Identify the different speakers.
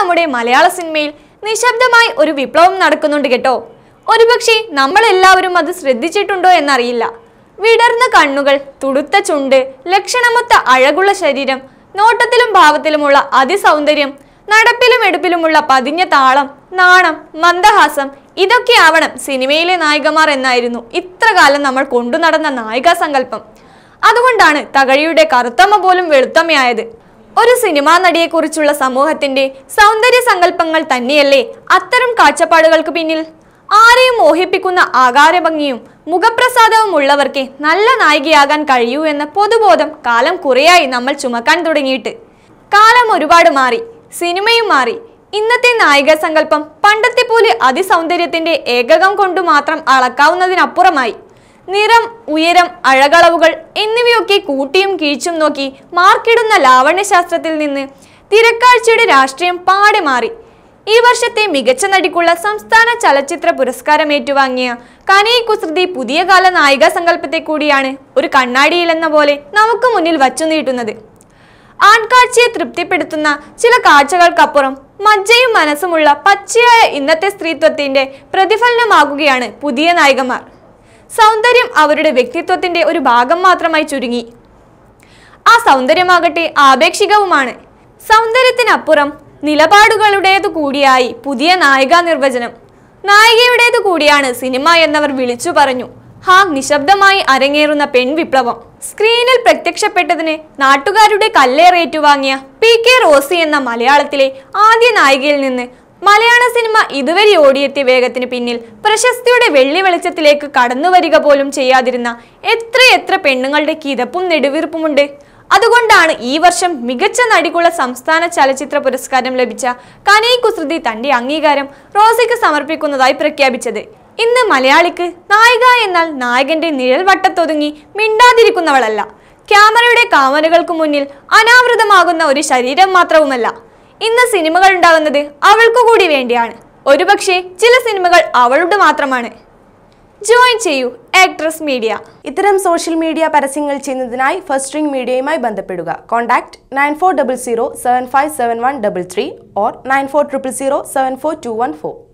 Speaker 1: നമ്മുടെ മലയാള സിനിമയിൽ നിശബ്ദമായി ഒരു വിപ്ലവം നടക്കുന്നുണ്ട് കേട്ടോ ഒരുപക്ഷെ നമ്മളെല്ലാവരും അത് ശ്രദ്ധിച്ചിട്ടുണ്ടോ എന്നറിയില്ല വിടർന്ന കണ്ണുകൾ തുടുത്ത ചുണ്ട് ലക്ഷണമൊത്ത അഴകുള്ള ശരീരം നോട്ടത്തിലും ഭാവത്തിലുമുള്ള അതിസൗന്ദര്യം നടപ്പിലും എടുപ്പിലുമുള്ള പതിഞ്ഞ താളം നാണം മന്ദഹാസം ഇതൊക്കെ ആവണം സിനിമയിലെ നായികമാർ എന്നായിരുന്നു ഇത്ര കാലം നമ്മൾ കൊണ്ടു നടന്ന നായികാ സങ്കല്പം അതുകൊണ്ടാണ് തകഴിയുടെ കറുത്തമ്മ പോലും വെളുത്തമ്മയായത് ഒരു സിനിമാ നടിയെക്കുറിച്ചുള്ള സമൂഹത്തിന്റെ സൗന്ദര്യ സങ്കല്പങ്ങൾ തന്നെയല്ലേ അത്തരം കാഴ്ചപ്പാടുകൾക്ക് പിന്നിൽ ആരെയും മോഹിപ്പിക്കുന്ന ആകാരഭംഗിയും മുഖപ്രസാദവും ഉള്ളവർക്ക് നല്ല നായികയാകാൻ കഴിയൂ എന്ന പൊതുബോധം കാലം കുറേയായി നമ്മൾ ചുമക്കാൻ തുടങ്ങിയിട്ട് കാലം ഒരുപാട് മാറി സിനിമയും മാറി ഇന്നത്തെ നായിക സങ്കല്പം പണ്ടത്തെ പോലെ അതിസൗന്ദര്യത്തിന്റെ ഏകകം കൊണ്ടു മാത്രം അളക്കാവുന്നതിനപ്പുറമായി നിറം ഉയരം അഴകളവുകൾ എന്നിവയൊക്കെ കൂട്ടിയും കീഴ്ച്ചും നോക്കി മാർക്കിടുന്ന ലാവണ്യശാസ്ത്രത്തിൽ നിന്ന് തിരക്കാഴ്ചയുടെ രാഷ്ട്രീയം പാടെ മാറി ഈ വർഷത്തെ മികച്ച നടിക്കുള്ള സംസ്ഥാന ചലച്ചിത്ര പുരസ്കാരം ഏറ്റുവാങ്ങിയ കനൈ കുസൃതി പുതിയ കാല നായിക സങ്കല്പത്തെ കൂടിയാണ് ഒരു കണ്ണാടിയിലെന്ന പോലെ നമുക്ക് മുന്നിൽ വച്ചു നീട്ടുന്നത് ആൺകാഴ്ചയെ തൃപ്തിപ്പെടുത്തുന്ന ചില കാഴ്ചകൾക്കപ്പുറം മജ്ജയും മനസ്സുമുള്ള പച്ചയായ ഇന്നത്തെ സ്ത്രീത്വത്തിന്റെ പ്രതിഫലനമാകുകയാണ് പുതിയ നായികമാർ സൗന്ദര്യം അവരുടെ വ്യക്തിത്വത്തിന്റെ ഒരു ഭാഗം മാത്രമായി ചുരുങ്ങി ആ സൗന്ദര്യമാകട്ടെ ആപേക്ഷികവുമാണ് സൗന്ദര്യത്തിനപ്പുറം നിലപാടുകളുടേതു കൂടിയായി പുതിയ നായികാ നിർവചനം നായികയുടേതു കൂടിയാണ് സിനിമ എന്നവർ വിളിച്ചു പറഞ്ഞു ഹാ നിശബ്ദമായി അരങ്ങേറുന്ന പെൺവിപ്ലവം സ്ക്രീനിൽ പ്രത്യക്ഷപ്പെട്ടതിന് നാട്ടുകാരുടെ കല്ലേറേറ്റുവാങ്ങിയ പി കെ റോസി എന്ന മലയാളത്തിലെ ആദ്യ നായികയിൽ നിന്ന് മലയാള സിനിമ ഇതുവരെ ഓടിയെത്തിയ വേഗത്തിന് പിന്നിൽ പ്രശസ്തിയുടെ വെള്ളി വെളിച്ചത്തിലേക്ക് കടന്നു വരിക പോലും ചെയ്യാതിരുന്ന എത്രയെത്ര പെണ്ണുങ്ങളുടെ കിതപ്പും നെടുവീർപ്പുമുണ്ട് അതുകൊണ്ടാണ് ഈ വർഷം മികച്ച നടിക്കുള്ള സംസ്ഥാന ചലച്ചിത്ര പുരസ്കാരം ലഭിച്ച കനൈ കുസൃതി തന്റെ അംഗീകാരം റോസിക്ക് സമർപ്പിക്കുന്നതായി പ്രഖ്യാപിച്ചത് ഇന്ന് മലയാളിക്ക് നായിക എന്നാൽ നായകന്റെ നിഴൽ വട്ടത്തൊതുങ്ങി മിണ്ടാതിരിക്കുന്നവളല്ല ക്യാമറയുടെ കാമനകൾക്ക് മുന്നിൽ അനാവൃതമാകുന്ന ഒരു ശരീരം മാത്രവുമല്ല ഇന്ന് സിനിമകൾ ഉണ്ടാകുന്നത് അവൾക്കു കൂടി വേണ്ടിയാണ് ഒരുപക്ഷെ ചില സിനിമകൾ അവളുടെ മാത്രമാണ് ജോയിൻ ചെയ്യൂ ആക്ട്രസ് മീഡിയ
Speaker 2: ഇത്തരം സോഷ്യൽ മീഡിയ പരസ്യങ്ങൾ ചെയ്യുന്നതിനായി ഫസ്റ്റ് റിംഗ് മീഡിയയുമായി ബന്ധപ്പെടുക contact nine four double zero seven five seven one double three or nine four triple zero seven four two one four